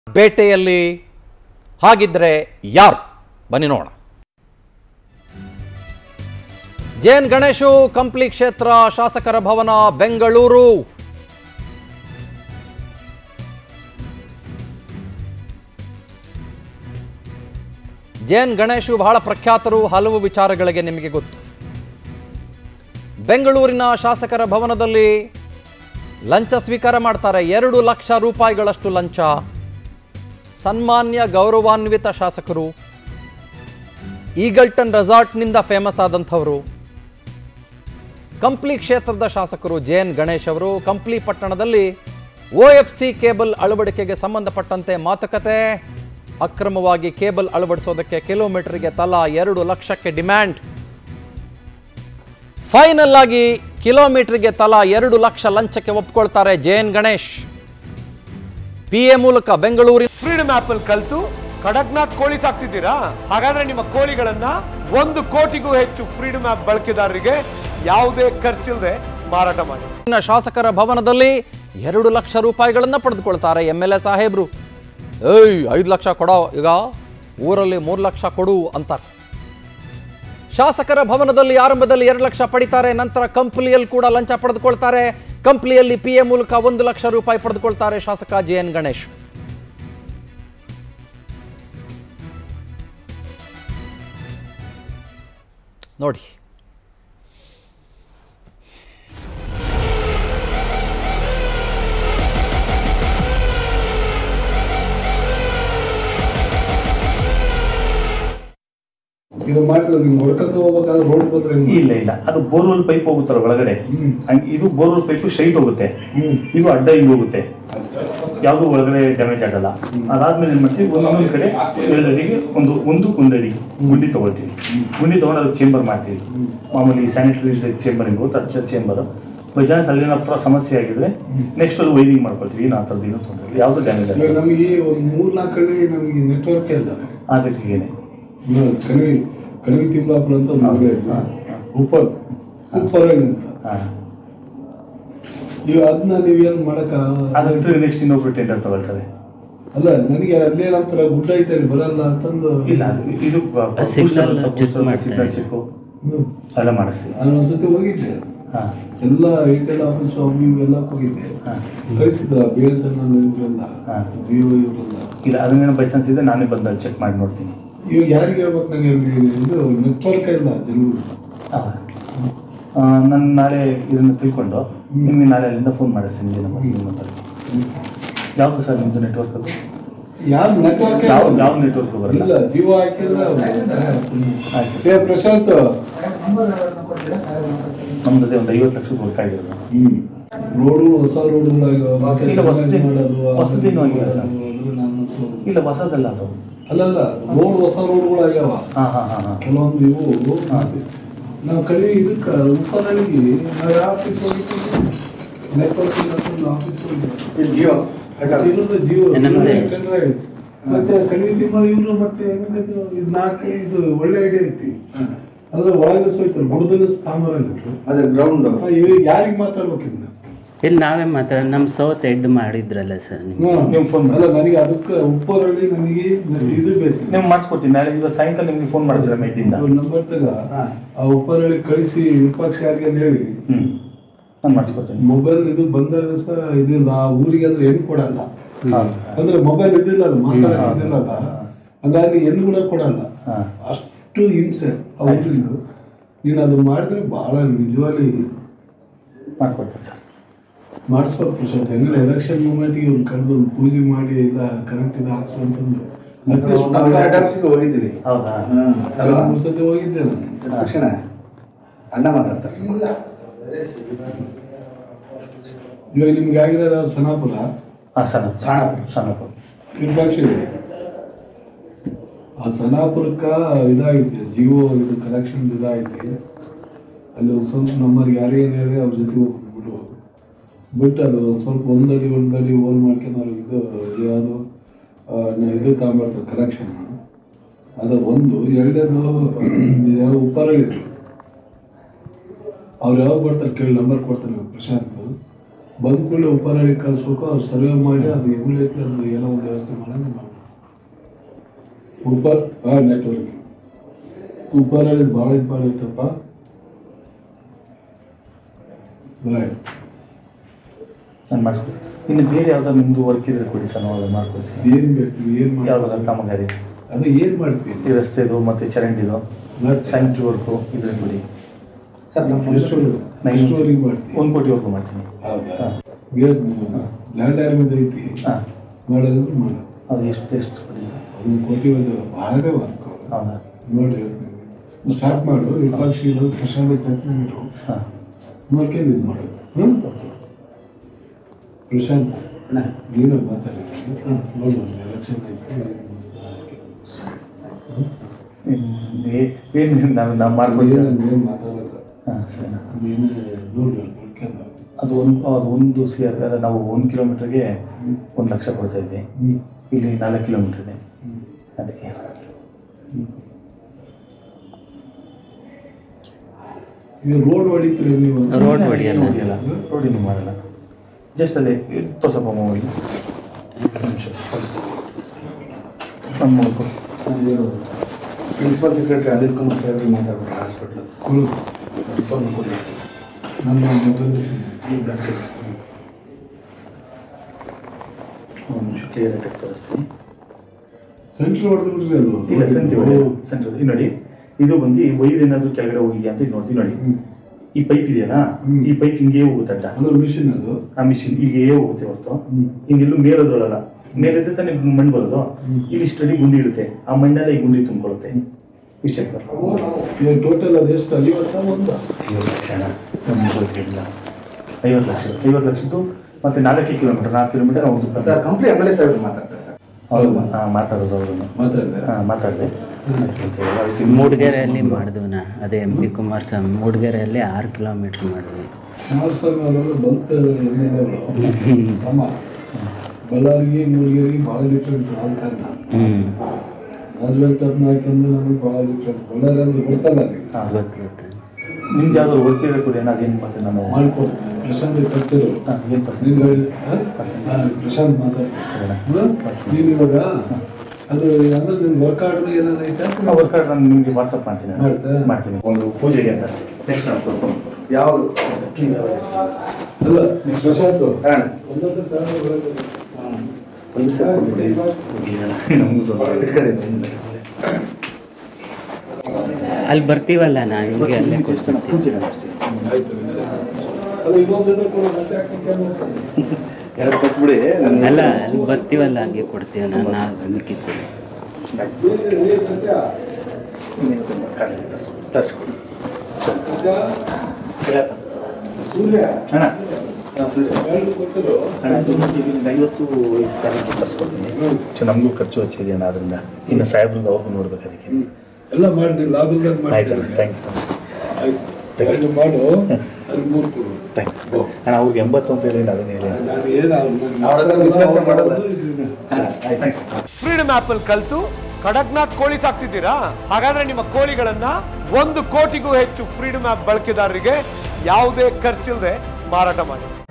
ಬೇಟೆಯಲ್ಲಿ ಹಾಗಿದ್ರೆ ಯಾರು ಬನ್ನಿ ನೋಡೋಣ ಜೆಎನ್ ಗಣೇಶು ಕಂಪ್ಲಿ ಕ್ಷೇತ್ರ ಶಾಸಕರ ಭವನ ಬೆಂಗಳೂರು ಜೆಎನ್ ಗಣೇಶು ಬಹಳ ಪ್ರಖ್ಯಾತರು ಹಲವು ವಿಚಾರಗಳಿಗೆ ನಿಮಗೆ ಗೊತ್ತು ಬೆಂಗಳೂರಿನ ಶಾಸಕರ ಭವನದಲ್ಲಿ ಲಂಚ ಸ್ವೀಕಾರ ಮಾಡ್ತಾರೆ ಎರಡು ಲಕ್ಷ ರೂಪಾಯಿಗಳಷ್ಟು ಲಂಚ ಸನ್ಮಾನ್ಯ ಗೌರವಾನ್ವಿತ ಶಾಸಕರು ಈಗಲ್ಟನ್ ರೆಸಾರ್ಟ್ನಿಂದ ಫೇಮಸ್ ಆದಂಥವರು ಕಂಪ್ಲಿ ಕ್ಷೇತ್ರದ ಶಾಸಕರು ಜೆ ಎನ್ ಗಣೇಶ್ ಅವರು ಕಂಪ್ಲಿ ಪಟ್ಟಣದಲ್ಲಿ ಒ ಎಫ್ ಸಿ ಕೇಬಲ್ ಅಳವಡಿಕೆಗೆ ಸಂಬಂಧಪಟ್ಟಂತೆ ಮಾತುಕತೆ ಅಕ್ರಮವಾಗಿ ಕೇಬಲ್ ಅಳವಡಿಸೋದಕ್ಕೆ ಕಿಲೋಮೀಟರ್ಗೆ ತಲಾ ಎರಡು ಲಕ್ಷಕ್ಕೆ ಡಿಮ್ಯಾಂಡ್ ಫೈನಲ್ ಆಗಿ ಕಿಲೋಮೀಟರ್ಗೆ ತಲಾ ಎರಡು ಲಕ್ಷ ಲಂಚಕ್ಕೆ ಒಪ್ಕೊಳ್ತಾರೆ J N Ganesh P A ಮೂಲಕ ಬೆಂಗಳೂರಿನ ಫ್ರೀಡಮ್ ಆಪ್ ಅಲ್ಲಿ ಕಲ್ತು ಕಡಕ್ನಾಥ್ ಕೋಳಿ ಸಾಕ್ತಿದ್ದೀರಾ ಹಾಗಾದ್ರೆ ನಿಮ್ಮ ಕೋಳಿಗಳನ್ನ ಒಂದು ಕೋಟಿಗೂ ಹೆಚ್ಚು ಫ್ರೀಡಮ್ ಆಪ್ ಬಳಕೆದಾರರಿಗೆ ಯಾವುದೇ ಖರ್ಚಿಲ್ಲದೆ ಮಾರಾಟ ಮಾಡಿ ಶಾಸಕರ ಭವನದಲ್ಲಿ ಎರಡು ಲಕ್ಷ ರೂಪಾಯಿಗಳನ್ನು ಪಡೆದುಕೊಳ್ತಾರೆ ಎಮ್ ಎಲ್ ಎ ಸಾಹೇಬ್ರು ಏಯ್ ಐದು ಲಕ್ಷ ಕೊಡೋ ಈಗ ಊರಲ್ಲಿ ಮೂರು ಲಕ್ಷ ಕೊಡು ಅಂತಾರೆ ಶಾಸಕರ ಭವನದಲ್ಲಿ ಆರಂಭದಲ್ಲಿ ಎರಡು ಲಕ್ಷ ಪಡಿತಾರೆ ನಂತರ ಕಂಪ್ಲಿಯಲ್ಲಿ ಕೂಡ ಲಂಚ ಪಡೆದುಕೊಳ್ತಾರೆ ಕಂಪ್ಲಿಯಲ್ಲಿ ಪಿ ಎ ಮೂಲಕ ಒಂದು ಲಕ್ಷ ರೂಪಾಯಿ ಪಡೆದುಕೊಳ್ತಾರೆ ಶಾಸಕ ಜೆ ಎನ್ ಗಣೇಶ್ ನೋಡಿ ಇದು ಮಾಡಿದ್ರೆ ನಿಮ್ಗೆ ಹೊಡ್ಕೊಂತ ಹೋಗ್ಬೇಕಾದ್ರೆ ರೋಡ್ ಬಂದ್ರೆ ಹೆಂಗ್ ಇಲ್ಲ ಇಲ್ಲ ಅದು ಬೋರ್ವೆಲ್ ಪೈಪ್ ಹೋಗುತ್ತಲ್ಲ ಒಳಗಡೆ ಹ್ಮ್. ಹಂಗ್ ಇದು ಬೋರ್ವೆಲ್ ಪೈಪ್ ಸ್ಟ್ರೈಟ್ ಹೋಗುತ್ತೆ ಹ್ಮ್. ಇದು ಅಡ್ಡ ಹಿಂಗ್ ಹೋಗುತ್ತೆ ಯಾವುದು ಒಳಗಡೆ ಡ್ಯಾಮೇಜ್ ಆಗಲ್ಲ ಅದಾದ್ಮೇಲೆ ಏನ್ ಮಾಡ್ತೀವಿ ಒಂದೊಂದು ಕಡೆ ಎರಡು ಅಡಿಗೆ ಒಂದು ಒಂದು ಒಂದಡಿ ಗುಂಡಿ ತಗೊಳ್ತೀವಿ ಗುಂಡಿ ತಗೊಂಡು ಅದು ಚೇಂಬರ್ ಮಾಡ್ತೀವಿ ಮಾಮೂಲಿ ಸ್ಯಾನಿಟರಿ ಚೇಂಬರಿಂಗು ಟಚ್ ಚೇಂಬರ್ ಬೈ ಚಾನ್ಸ್ ಅಲ್ಲೇನಪ್ಪ ಸಮಸ್ಯೆ ಆಗಿದ್ರೆ ನೆಕ್ಸ್ಟ್ ಅಲ್ಲಿ ವೈರಿಂಗ್ ಮಾಡ್ಕೊಳ್ತೀವಿ ಏನು ಆ ಥರದ್ದು ಏನು ತೊಂದರೆ ಇಲ್ಲ ಯಾವುದು ಡ್ಯಾಮೇಜ್ ಇವಾಗ ಆಗಲ್ಲ ನಮಗೆ ಒಂದು ಮೂರ್ ನಾಲ್ಕು ಕಡೆ ನಮಗೆ ನೆಟ್ವರ್ಕ್ ಇಲ್ಲ ಅದಕ್ಕೆ ಏನೇ ಇವಾಗ ಕಣಿವಿ ಕಣಿವಿ ತಿಮ್ಲಾಪುರ ಅಂತ ಒಂದು ವಿಲೇಜ್ ಹಾ, ಹಾ. ಉಪ್ಪರ್ ಉಪ್ಪರಳ್ಳಿ ಅಂತ ಹಾಂ ಈಗ ಅದನ್ನ ನೀವೇನ್ ಮಾಡಕ ಅದಂತೂ ನೆಕ್ಸ್ಟ್ ಇನ್ನೊಬ್ರು ಟೆಂಡರ್ ತಗೊಳ್ತಾರೆ ಅಲ್ಲ ನನಗೆ ಅಲ್ಲೇ ನಂತರ ಗುಡ್ಡ ಐತೆ ಅಲ್ಲಿ ಬರಲ್ಲ ಅಂತಂದು ಇಲ್ಲ ಇದು signal check ಮಾಡ್ತಾರೆ. ಸಿಗ್ನಲ್ ಚೆಕ್ ಹ್ಮ್. ಎಲ್ಲ ಮಾಡಿಸ್ತೀವಿ ನಾನು ಒಂದ್ಸತಿ ಹೋಗಿದ್ದೆ ಹಾ ಎಲ್ಲ ಏರ್ಟೆಲ್ ಆಫೀಸ್ ಅವು ಇವು ಎಲ್ಲ ಹೋಗಿದ್ದೆ ಹಾ. ಕಳಿಸಿದ್ರ ಬಿ ಎಸ್ ಎನ್ ಎಲ್ ಇವರೆಲ್ಲ ಹಾ. ಜಿಯೋ ಇವರೆಲ್ಲ ಇಲ್ಲ ಅದನ್ನೇನೋ ಬೈ ಚಾನ್ಸ್ ಇದೆ ನಾನೇ ಬಂದು ಚೆಕ್ ಮಾಡಿ ನೋಡ್ತೀನಿ ಇವಾಗ ಯಾರಿಗೆ ಹೇಳ್ಬೇಕು ನಂಗೆ ಅಲ್ಲಿ ಇದು ನೆಟ್ವರ್ಕ್ ಇಲ್ಲ ಜನಗಳು ನಾನು ನಾಳೆ ಇದನ್ನು ತಿಳ್ಕೊಂಡು ನಿಮಗೆ ನಾಳೆ ಅಲ್ಲಿಂದ ಫೋನ್ ಮಾಡಿಸ್ತೀನಿ ಇದೇ ನಂಬರ್ ನಿಮ್ಮ ನಂಬರ್ ಯಾವುದು ಸರ್ ನಿಮ್ಮದು ನೆಟ್ವರ್ಕ್ ಅದು ಯಾವ ನೆಟ್ವರ್ಕ್ ಯಾವ ಯಾವ ನೆಟ್ವರ್ಕ್ ಬರಲ್ಲ ಇಲ್ಲ ಜಿಯೋ ಹಾಕಿದ್ರೆ ಅವ್ರು ಆಯ್ತು ಏ ಪ್ರಶಾಂತ್ ನಮ್ದು ಅದೇ ಒಂದು ಐವತ್ತು ಲಕ್ಷ ವರ್ಕ್ ಆಗಿರೋದು ಹ್ಮ್ ರೋಡು ಹೊಸ ರೋಡುಗಳಾಗ ಈಗ ಹೊಸದೇ- ಹೊಸದೇನು ಆಗಿಲ್ಲ ಸರ್. ಇಲ್ಲ ಹೊಸದಲ್ಲ ಅದು ಅಲ್ಲಲ್ಲ ರೋಡ್ ಹೊಸ ರೋಡ್ಗಳಾಗ್ಯಾವ ಹಾಂ ಹಾಂ ಹಾಂ ಹಾಂ ಕೆಲವೊಂದು ಇವು ನಾವು ಕಡೆ ಇದಕ್ಕ ಉಪನಳಿಗೆ ನಾವು ಯಾವ ಆಫೀಸ್ ಹೋಗಿದ್ದೀವಿ ನೆಟ್ವರ್ಕ್ ಆಫೀಸ್ ಹೋಗಿದ್ದೀವಿ ಜಿಯೋ ಇದ್ರದ್ದು ಜಿಯೋ ನಮ್ದೇ. ಕೆನರಾ ಇದೆ. ಮತ್ತೆ ಕಡಿಮೆ ತಿಂಗಳು ಇವರು ಮತ್ತೆ ಹೆಂಗದು ಇದು ನಾಲ್ಕು ಇದು ಒಳ್ಳೆ ಐಡಿಯಾ ಐತಿ ಅದ್ರ ಒಳಗೆ ಸೋಯ್ತಾರೆ ಬುಡದಲ್ಲಿ ತಾಮ್ರಲ್ಲಿ ಅದೇ ಗ್ರೌಂಡ್ ಯಾರಿಗೆ ಮಾತಾಡ್ಬೇಕಿದ್ನ ಇಲ್ಲಿ ನಾವೇ ಮಾತ್ರ ನಮ್ಮ ಸೌತ್ ಎಡ್ ಮಾಡಿದ್ರಲ್ಲ ಸರ್ ನೀವು ನೀವು phone ಮಾಡಿ. ಅಲ್ಲ ನನಗೆ ಅದಕ್ಕೆ ಉಪ್ಪರಲ್ಲಿ ನನಗೆ ಇದು ಬೇಕು ನೀವು ಮಾಡಿಸ್ಕೊಡ್ತೀನಿ ನಾಳೆ ಇವತ್ತು ಸಾಯಂಕಾಲ ನಿಮಗೆ ಫೋನ್ ಮಾಡಿದ್ರೆ ಮೈಟಿಂದ ನಂಬರ್ ತಗ ಆ ಉಪ್ಪರಲ್ಲಿ ಕಳಿಸಿ ವಿಪಕ್ಷ ಯಾರಿಗೆ ಹೇಳಿ ಹ್ಞೂ ನಾನು ಮಾಡಿಸ್ಕೊಡ್ತೀನಿ ಮೊಬೈಲ್ ಇದು ಬಂದಾಗ ಸಹ ಇದಿಲ್ಲ ಆ ಊರಿಗೆ ಅಂದ್ರೆ ಹೆಣ್ಣು ಕೊಡಲ್ಲ ಹಾಂ ಅಂದ್ರೆ ಮೊಬೈಲ್ ಇದಿಲ್ಲ ಅದು ಮಾತಾಡಕ್ ಇದಿಲ್ಲ ಅದ ಹಂಗಾಗಿ ಹೆಣ್ಣು ಕೂಡ ಕೊಡಲ್ಲ ಹಾಂ ಅಷ್ಟು ಹಿಂಸೆ ಆ ಊರಿಂದ ನೀನು ಅದು ಮಾಡಿದ್ರೆ ಬಹಳ ನಿಜವಾಗಿ ಮಾಡ್ಕೊಡ್ತೀನಿ ಸರ್ ಮಾಡಿಸ್ಬೇಕು ಪ್ರಶಾಂತ್ ಹೆಂಗಂದ್ರೆ ಎಲೆಕ್ಷನ್ ಮೂಮೆಂಟ್ಗೆ ಇವ್ರು ಕರೆದು ಒಂದು ಪೂಜೆ ಮಾಡಿ ಇಲ್ಲ ಕರೆಕ್ಟ್ ಇದು ಹಾಕ್ಸು ಅಂತಂದು At least ನಾವು ಪಕ್ಕ ಎರಡು ಆಫೀಸಿಗೆ ಹೋಗಿದ್ದೀವಿ ಹೌದಾ ಹ್ಮ್. ಎರಡು ಮೂರು ಸತಿ ಹೋಗಿದ್ದೆ ನಾನು ತಕ್ಷಣ ಅಣ್ಣ ಮಾತಾಡ್ತಾರೆ ಇವಾಗ ನಿಮ್ಗೆ ಆಗಿರೋದು ಯಾವ್ದು ಸನಾಪುರ ಹಾಂ ಸಣ್ಣ ಸಾಣಪುರ. ಸಣ್ಣಪ್ಪ ವಿರೂಪಾಕ್ಷ ಆ ಸನಾಪುರಕ್ಕ ಇದಾಗಿದೆ ಜಿಯೋ ಇದು ಕಲೆಕ್ಷನ್ ಇದಾಗಿದೆ ಅಲ್ಲಿ ಒಂದು ಸ್ವಲ್ಪ ನಮ್ಮಲ್ಲಿ ಯಾರೇ ಏನು ಹೇಳಿ ಅವ್ರ ಜೊತೆ ಹೋಗ್ಬಿಟ್ಟು ಬಿಟ್ಟು ಅದು ಒಂದ್ ಸ್ವಲ್ಪ ಒಂದಡಿ ಒಂದಡಿ ಹೋಲ್ ಮಾಡ್ಕೊಂಡು ಅವ್ರಿಗೆ ಇದು ಯಾವುದು ಇದು ತಗೊಂಬರ್ತಾರೆ ಕಲೆಕ್ಷನ್ ಅದು ಒಂದು ಎರಡನೇದು ಯಾವ ಉಪ್ಪರಳ್ಳಿ ಅವ್ರು ಯಾವಾಗ ಬರ್ತಾರೆ ಕೇಳಿ ನಂಬರ್ ಕೊಡ್ತಾರೆ ಪ್ರಶಾಂತ್ ಬಂದ ಕೂಡಲೇ ಉಪರಾಳಿ ಕಳಿಸ್ಬೇಕು ಅವ್ರು ಸರ್ವೆ ಮಾಡಿ ಅದು ಇಮಿಡಿಯೇಟ್ಲಿ ಅದು ಏನೋ ಒಂದು ವ್ಯವಸ್ಥೆ ಮಾಡೋದು ಮಾಡಿ ಉಪ ಹಾಂ ನೆಟ್ವರ್ಕ್ ಉಪರಾಳಿ ಭಾಳ ಇಂಪಾರ್ಟೆಂಟ್ ಅಪ್ಪ ಬಾಯ್ ನಾನು ಮಾಡಿಸ್ಕೊಡ್ತೀನಿ ಇನ್ನು ಬೇರೆ ಯಾವ್ದಾದ್ರು ನಿಮ್ಮದು ವರ್ಕ್ ಇದ್ರೆ ಕೊಡಿ ಸರ್ ನಾವು ಅದನ್ನ ಮಾಡ್ಕೊಡ್ತೀನಿ ಏನ್ ಬೇಕು ಏನ್ ಯಾವ್ದಾದ್ರು ಮಾಡ್ತೀವಿ ಕಾಮಗಾರಿ ಅದು ಏನ್ ಮಾಡ್ತೀವಿ ಈ ರಸ್ತೆದು ಮತ್ತು ಚರಂಡಿದು ಮಾಡ್ತೀವಿ. ಸ್ಯಾನಿಟ್ರಿ ವರ್ಕು ಇದ್ರೆ ಕೊಡಿ ಸರ್ ನಮ್ಮ ಎಷ್ಟು ಎಷ್ಟುವರೆಗೆ ಮಾಡ್ತೀವಿ ಒಂದು ಕೋಟಿವರೆಗೂ ಮಾಡ್ತೀನಿ ಹೌದಾ ಹಾಂ ಲ್ಯಾಂಡ್ ಆರ್ಮಿದ ಐತಿ ಹಾಂ ಮಾಡೋದಂದ್ರೆ ಮಾಡೋದು ಅದು ಎಷ್ಟು ಎಷ್ಟು ಕೊಡಿ ಅದನ್ನ ಕೋಟಿ ಒಂದು ಭಾಳದೇ ವರ್ಕ್ ಹೌದಾ ನೋಡಿ ಸ್ಟಾರ್ಟ್ ಮಾಡು ವಿಪಕ್ಷಿ ಪ್ರಶಾಂತ ಕೆಲಸ ಮಾಡು ಹಾಂ ನೋಡ್ಕೊಂಡು ಇದು ಮಾಡೋದು ಹ್ಮ್ ಪ್ರಶಾಂತ್ ಅಣ್ಣ ನೀನು ಮಾತಾಡಿದ್ದೀನಿ ನೋಡು ಎಲೆಕ್ಷನ್ ಐತಿ ಏನು ನಾವು ನಾವು ಮಾಡ್ಕೊಡ್ತೀವಿ ಏನಂದ್ರೆ ಏನು ಮಾತಾಡೋದು ಹಾಂ ಸರಿ ನೀನು ನೋಡಿ ನೋಡ್ಕೊಂಡು ಅದು ಒಂದು ಅದು ಒಂದು ಸಿ ಆರ್ ನಾವು ಒಂದು ಕಿಲೋಮೀಟ್ರಿಗೆ ಒಂದು ಲಕ್ಷ ಕೊಡ್ತಾ ಇದ್ವಿ ಹ್ಞೂ ಇಲ್ಲಿ ನಾಲ್ಕು ಕಿಲೋಮೀಟ್ರ್ ಇದೆ ಅದಕ್ಕೆ ಈಗ ರೋಡ್ ಹೊಡಿತೀರಿ ನೀವು ರೋಡ್ ಹೊಡಿಯಲ್ಲ. ಹೊಡಿಯಲ್ಲ ರೋಡ್ ಇನ್ನೂ ಮಾಡಲ್ಲ ಜಸ್ಟ್ ಅದೇ ತೋರ್ಸಪ್ಪ ಮೊಬೈಲ್ ನಿಮಿಷ ನಮ್ಮ ಮೂಲಕ ಪ್ರಿನ್ಸಿಪಲ್ ಸೆಕ್ರೆಟರಿ ಅನಿಲ್ ಕುಮಾರ್ ಸಾಹೇಬ್ರಿಗೆ ಮಾತಾಡ್ಬಿಟ್ರೆ ಹಾಸ್ಪಿಟ್ಲು ಕೊಡು ಫೋನ್ ಕೊಡಿ ನನ್ನ ಮೊಬೈಲ್ ಈ ಬ್ಲಾಕ್ ಒಂದು ನಿಮಿಷ ಕ್ಲಿಯರ್ ಆಗಿ ತೋರಿಸ್ತೀನಿ ಸೆಂಟ್ರ್ ಹೊಡೆದು ಬಿಡ್ರಿ ಅದು ಇಲ್ಲ ಸೆಂಟಿ ಸೆಂಟರ್ ಇದು ನೋಡಿ ಇದು ಬಂದು ವೈರ್ ಏನಾದರೂ ಕೆಳಗಡೆ ಹೋಗಿದೆಯಾ ಅಂತ ಇದು ನೋಡ್ತೀವಿ ನೋಡಿ ಹ್ಮ್. ಈ ಪೈಪ್ ಇದೆಯಲ್ಲ ಹ್ಮ್. ಈ ಪೈಪ್ ಹಿಂಗೆ ಹೋಗುತ್ತೆ ಅಡ್ಡ ಅಂದ್ರೆ ಮಿಷಿನ್ ಅದು ಆ ಮಿಷಿನ್ ಹೀಗೆ ಹೋಗುತ್ತೆ ಹೊರತು ಹ್ಮ್. ಹಿಂಗೆಲ್ಲೂ ಮೇಲೋದ್ರಲ್ಲ ಮೇಲಿದ್ರೆ ತಾನೇ ಮಣ್ಣು ಬರೋದು ಹ್ಮ್. ಇಲ್ಲಿ ಸ್ಟಡಿ ಗುಂಡಿ ಇರುತ್ತೆ ಆ ಮಣ್ಣೆಲ್ಲ ಈ ಗುಂಡಿ ತುಂಬಿಕೊಳ್ಳುತ್ತೆ ಇಷ್ಟೇ ಸರ್ ಈಗ ಟೋಟಲ್ ಅದು ಎಷ್ಟು ಐವತ್ತ ಒಂದು ಐವತ್ತು ಲಕ್ಷ ಇಲ್ಲ ಐವತ್ತು ಲಕ್ಷ ಐವತ್ತು ಲಕ್ಷದ್ದು ಮತ್ತೆ ನಾಲ್ಕು ಕಿಲೋಮೀಟರ್ ನಾಲ್ಕು ಕಿಲೋಮೀಟರ್ ಒಂದು sir company M L A ಸಾಹೇಬ್ರು ಮಾತಾಡ್ತಾರೆ ಸರ್ ಹೌದಾ ಹಾಂ ಮಾತಾಡೋದು ಅವ್ರನ್ನು ಮಾತಾಡಿದೆ ಹಾಂ ಮಾತಾಡಿದೆ ಮೂಡಿಗೆರೆಯಲ್ಲಿ ಮಾಡಿದ್ವಿ ನಾ ಅದೇ ಎಂ ಪಿ ಕುಮಾರಸ್ವಾಮಿ ಮೂಡಿಗೆರೆಯಲ್ಲಿ ಆರು ಕಿಲೋಮೀಟ್ರ್ ಮಾಡಿದ್ವಿ ಕುಮಾರಸ್ವಾಮಿ ಅವರು ಬಂತ ಎಮ್ ಎಲ್ ಎಗಳು ಅಮ್ಮ ಬಳ್ಳಾರಿಗೆ ಮೂಡಿಗೆರಿಗೆ ಭಾಳ ಡಿಫ್ರೆನ್ಸ್ ಆದ ಕಾರಣ ಹ್ಞೂ ರಾಜವೆಂಕಟಪ್ಪ ನಾಯ್ಕಂದು ನಮಗೆ ಭಾಳ ಡಿಫ್ರೆನ್ಸ್ ಬಳ್ಳಾರಿ ಅಂದ್ರೆ ಗೊತ್ತಲ್ಲ ಅದಕ್ಕೆ ಹಾಂ ಗೊತ್ತು ಗೊತ್ತು ನಿಮ್ಗೆ ಯಾವ್ದಾದ್ರು ವರ್ಕ್ ಇದೆ ಕೊಡಿ ನಾನು ಏನು ಮಾಡ್ತೀನಿ ನಾನು ಮಾಡ್ಕೊಡ್ತೀನಿ ಪ್ರಶಾಂತ್ ಕತ್ತಿರು ಹಾಂ ಏನು ಪರ್ಸೆಂಟ್ ನೀನು ಹೇಳಿ ಹಾಂ ಪ್ರಶಾಂತ್ ಮಾತಾಡ್ತೀನಿ ಸರಿನಾ ನೀನು ಇವಾಗ ಅದು ಅಂದ್ರೆ ನಿನ್ನ ವರ್ಕ್ ಆರ್ಡರ್ ಏನಾರು ಐತೆ ವರ್ಕ್ ನಾನು ನಿಮಗೆ ವಾಟ್ಸಪ್ ಮಾಡ್ತೀನಿ ನಾನು. ಮಾಡ್ತಾ? ಮಾಡ್ತೀನಿ ಒಂದು ಪೂಜೆಗೆ ಅಂತ ಅಷ್ಟೇ ನೆಕ್ಸ್ಟ್ ನಾನು ಕೊಡ್ತೀನಿ ಯಾವುದು ಅಲ್ಲ ಪ್ರಶಾಂತ್ ಅಣ್ಣ ಒಂದೊಂದು ತಗೊಂಡು ಬರೋದು. ಹ್ಮ್. ಒಂದು ಸರ್ ಕೊಟ್ಬಿಡಿ ನಮಗೂ ತೊಂದರೆ ಇಟ್ಕೊಳ್ಳಿ ಒಂದು. ಅಲ್ಲಿ ಬರ್ತೀವಲ್ಲ ನಾ ಹಿಂಗೆ ಅಲ್ಲೇ ಕೊಡ್ತೀವಿ ಪೂಜೆಗೆ ಅಷ್ಟೇ ಆಯ್ತು ರೀ, ಸರಿ. ಅಲ್ಲ ಇನ್ನೊಂದು ಎದುರು ಕೊಡು, ಮತ್ತೆ ಹಾಕ್ಲಿಕ್ಕೆ ಏನು ಮಾಡ್ತೀನಿ? ಎರಡು ಕೊಟ್ಬಿಡಿ ನಾನು ಅಲ್ಲ ಅಲ್ಲಿ ಬರ್ತೀವಲ್ಲ ಹಂಗೆ ಕೊಡ್ತೀವಿ ನಾನು ನಾ ಮಿಕ್ಕಿತ್ತು ಏ, ಏ, ಸತ್ಯ ಇನ್ನೇನು ತುಂಬ ಕಾರಲ್ಲಿ ತರಿಸ್ಕೊಂಡು ತರಿಸ್ಕೊಡಿ ಸತ್ಯ ಸೂರ್ಯ ಅಣ್ಣ ಹಾಂ ಸರಿ ಎರಡು ಕೊಟ್ಟರು ಅಣ್ಣ ಇದರಿಂದ ಐವತ್ತು ಕಾರಲ್ಲಿ ತರಿಸ್ಕೊಡ್ತೀನಿ ಸೊ ನಮಗೂ ಖರ್ಚು ಹಚ್ಚಿದೆ ಅಣ್ಣ ಅದರಿಂದ ಇನ್ನು ಸಾಹೇಬ್ರಿಗೆ ಅವ್ರಿಗೂ ನೋಡ್ಬೇಕು ಅದಕ್ಕೆ ಎಲ್ಲ ಮಾಡಿ ಲಾಭಲ್ದಾಗ ಆಯ್ತು ಮಾಡ್ತೀನಿ ಥ್ಯಾಂಕ್ಸ್ ಆಯ್ತು ಎರಡು ಮಾಡು ಅಲ್ಲಿ ಮೂರು ಕೊಡು ಥ್ಯಾಂಕ್ ಅಣ್ಣ ಅವ್ರಿಗೆ ಎಂಬತ್ತು ಅಂತ ಹೇಳಿ ಅದನ್ನೇ ಹೇಳಿ ನಾನು ಏನು ಅವ್ರನ್ನ ಅವ್ರ ಹತ್ರ ವಿಶ್ವಾಸ ಮಾಡಲ್ಲ. ಥ್ಯಾಂಕ್ಸ್ ಫ್ರೀಡಮ್ ಆಪ್ ಅಲ್ಲಿ ಕಲ್ತು ಕಡಕ್ನಾಥ್ ಕೋಳಿ ಸಾಕ್ತಿದ್ದೀರಾ ಹಾಗಾದ್ರೆ ನಿಮ್ಮ ಕೋಳಿಗಳನ್ನ ಒಂದು ಕೋಟಿಗೂ ಹೆಚ್ಚು ಫ್ರೀಡಮ್ ಆಪ್ ಬಳಕೆದಾರರಿಗೆ ಯಾವುದೇ ಖರ್ಚಿಲ್ಲದೆ ಮಾರಾಟ ಮಾಡಿ